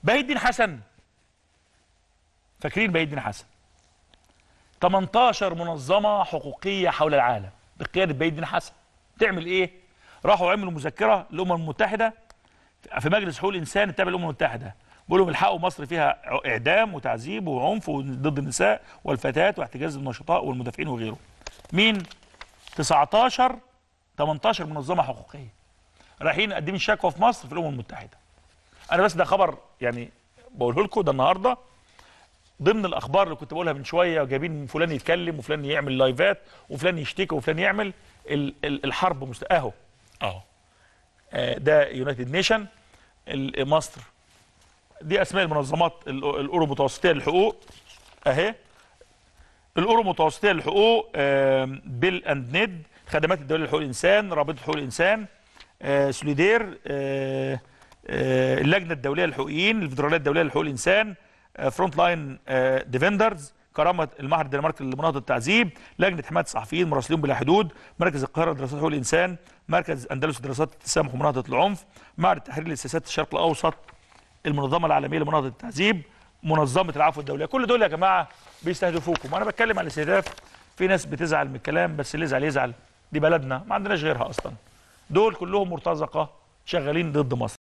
بهي الدين حسن فاكرين بهي الدين حسن 18 منظمه حقوقيه حول العالم بقياده بهي الدين حسن تعمل ايه راحوا عملوا مذكره للامم المتحده في مجلس حقوق الانسان التابع للامم المتحده بيقولوا الحقوا مصر فيها اعدام وتعذيب وعنف ضد النساء والفتيات واحتجاز النشطاء والمدافعين وغيره مين 19 18 منظمه حقوقيه رايحين مقدمين شكوى في مصر في الامم المتحده انا بس ده خبر يعني بقوله لكم ده النهارده ضمن الاخبار اللي كنت بقولها من شويه جايبين فلان يتكلم وفلان يعمل لايفات وفلان يشتكي وفلان يعمل ال ال الحرب مست... اهو اهو آه، ده يونايتد نيشن مصر دي اسماء المنظمات ال- الاورو متوسطيه للحقوق اهي الاورو متوسطيه للحقوق آم، بيل اند نيد خدمات الدوليه لحقوق الانسان رابطه حقوق الانسان آه، سوليدير آه، آه، اللجنه الدوليه للحقوقيين الفدراليه الدوليه لحقوق الانسان آه، فرونت لاين آه، ديفندرز كرامه المعهد الدنماركي لمناهضه التعذيب لجنه حمايه الصحفيين مراسلين بلا حدود مركز القاهره لدراسات حقوق الانسان مركز اندلس لدراسات التسامح ومناهضه العنف معهد التحرير لسياسات الشرق الاوسط المنظمه العالميه لمناهضه التعذيب منظمه العفو الدوليه كل دول يا جماعه بيستهدفوكم وانا بتكلم عن الاستهداف في ناس بتزعل من الكلام بس اللي يزعل يزعل دي بلدنا ما عندناش غيرها اصلا دول كلهم مرتزقه شغالين ضد مصر